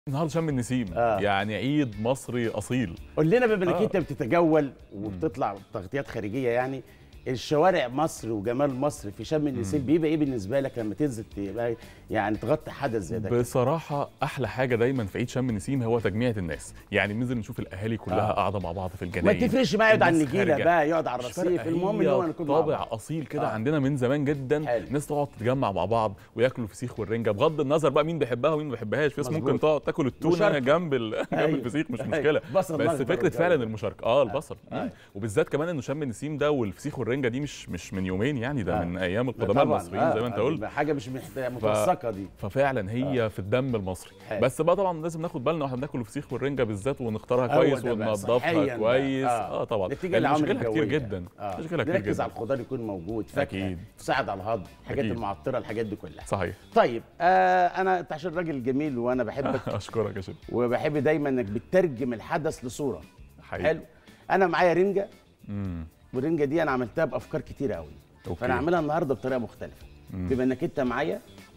النهارده شم النسيم آه. يعني عيد مصري اصيل قول لنا بما انك آه. انت بتتجول وبتطلع تغطيات خارجيه يعني الشوارع مصر وجمال مصر في شم النسيم بيبقى ايه بالنسبه لك لما تنزل تبقى يعني تغطي حدث زي ده كده؟ بصراحه احلى حاجه دايما في عيد شم النسيم هو تجميع الناس يعني ننزل نشوف الاهالي كلها آه. قاعده مع بعض في ما الجناين تفرقش معايا يقعد على الناس النجيله خارجة. بقى يقعد على مش فارقة، الرصيف المهم ان هو نكون مع طابع بعض. اصيل كده آه. عندنا من زمان جدا حلو. الناس تقعد تتجمع مع بعض وياكلوا الفسيخ والرنجه بغض النظر بقى مين بيحبها ومين ما بيحبهاش في ناس مظبوط. ممكن تقعد تاكل التونه مشاركة. جنب ال... جنب أيوة. الفسيخ مش أيوة. مشكله بصل بس الأخضر فكره والجو فعلا ده. المشاركه اه البصل أيوة. مم. وبالذات كمان انه شم النسيم ده والفسيخ والرنجه دي مش مش من يومين يعني ده آه. من ايام لا القدماء طبعاً، المصريين زي ما انت آه، قلت حاجه مش محتاجه متوثقه دي ففعلا هي في الدم المصري حلو. بس بقى طبعا لازم ناخد بالنا واحنا بناكل الفسيخ والرنجه بالذات ونختارها هو كويس ده بقى، صحياً وننضفها بقى. كويس اه, طبعا نتيجه لأن لعوامل مشكلها كتير الجوية. جدا آه. مشكلها كتير نركز جدا على الخضار يكون موجود فاكهه أكيد. تساعد على الهضم الحاجات أكيد. المعطره الحاجات دي كلها صحيح طيب آه انا انت عشان راجل جميل وانا بحبك اشكرك يا شيخ وبحب دايما انك بتترجم الحدث لصوره حقيقي حلو انا معايا رنجه امم والرنجه دي انا عملتها بافكار كتيره قوي أوكي. فانا هعملها النهارده بطريقه مختلفه بما انك انت معايا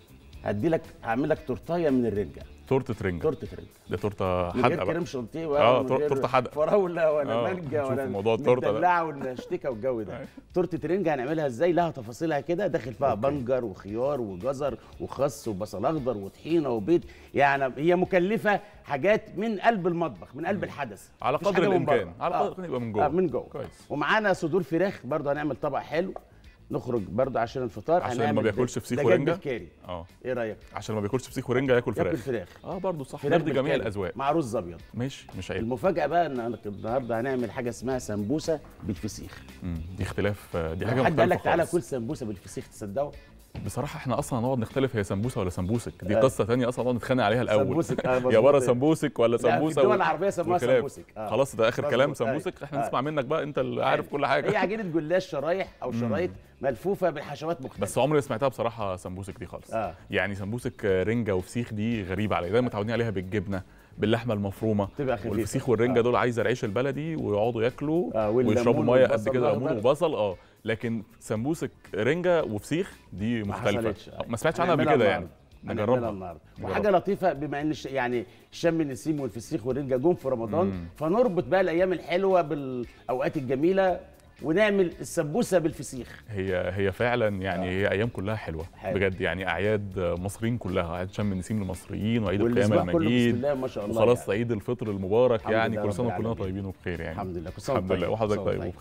هدي لك هعمل لك تورتايه من الرنجه تورته رنجه تورته رنجه دي تورته من غير حادقه بقى كريم شانتيه آه، ولا من تور- غير تورتة حادقة. فراوله ولا آه، مانجا نشوف ولا موضوع التورتة ده. مدلعه والشتيكه والجو ده أيوة. تورته رنجه هنعملها ازاي لها تفاصيلها كده داخل فيها بنجر وخيار وجزر وخس وبصل اخضر وطحينه وبيض يعني هي مكلفه حاجات من قلب المطبخ من قلب الحدث على مفيش قدر حاجة من الإمكان. بره. على قدر الإمكان يبقى من جوه. آه من جوه كويس. ومعانا صدور فراخ برضه هنعمل طبق حلو نخرج برضه عشان الفطار عشان اللي هنعمل ما بياكلش فسيخ دجاج ورنجة. بالكاري اه ايه رايك عشان اللي ما بياكلش فسيخ ورنجه ياكل ياكل فراخ فراخ اه برضه صح فراخ نرضي جميع بالكاري الاذواق مع رز ابيض ماشي مش عيب المفاجاه بقى ان أنا النهارده هنعمل حاجه اسمها سمبوسه بالفسيخ مم. دي اختلاف آه، دي حاجه لو حد قال مختلفه لك تعالى خالص كل سمبوسه بالفسيخ تصدقوا بصراحه احنا اصلا هنقعد نختلف هي سمبوسه ولا سمبوسك دي آه. قصه تانية اصلا نقعد نتخانق عليها الاول سمبوسك، آه، يا مظبوط. بره سمبوسك ولا لا، في سمبوسه الدول و- العربية سموها وخلاف. سمبوسك. آه. خلاص ده اخر مظبوط. كلام أيوة. سمبوسك احنا آه. نسمع منك بقى انت اللي عارف كل هي حاجه عجينه جلاش شرايح او شرايط ملفوفه بالحشوات مختلفه بس عمري ما سمعتها بصراحه سمبوسك دي خالص آه. يعني سمبوسك آه، رنجه وفسيخ دي غريبه عليا دايما متعودين عليها بالجبنه باللحمه المفرومه تبقى خفيفة. والفسيخ والرنجه آه. دول عايزه العيش البلدي ويقعدوا ياكلوا آه، والليمون ويشربوا ميه قد والبصل كده ليمون الأخضر. وبصل اه لكن سمبوسك رنجه وفسيخ دي مختلفه حصلتش. ما سمعتش عنها قبل هنعملها كده يعني النهاردة. هنعملها نجربها النهارده نجربها. وحاجه لطيفه بما ان الش- يعني شم النسيم والفسيخ والرنجه جم في رمضان فنربط بقى الايام الحلوه بالاوقات الجميله ونعمل السمبوسه بالفسيخ هي هي فعلا يعني هي ايام كلها حلوه حلو. بجد يعني اعياد مصريين كلها عيد شم النسيم للمصريين وعيد القيامه والاسبوع كله بسم المجيد الله ما شاء الله وخلاص يعني. عيد الفطر المبارك الحمد يعني لله كل رب سنه وكلنا العالمين. طيبين وبخير يعني الحمد لله كل سنة الحمد وأنت لله طيب. وحضرتك كل سنة طيب وأنت وبخير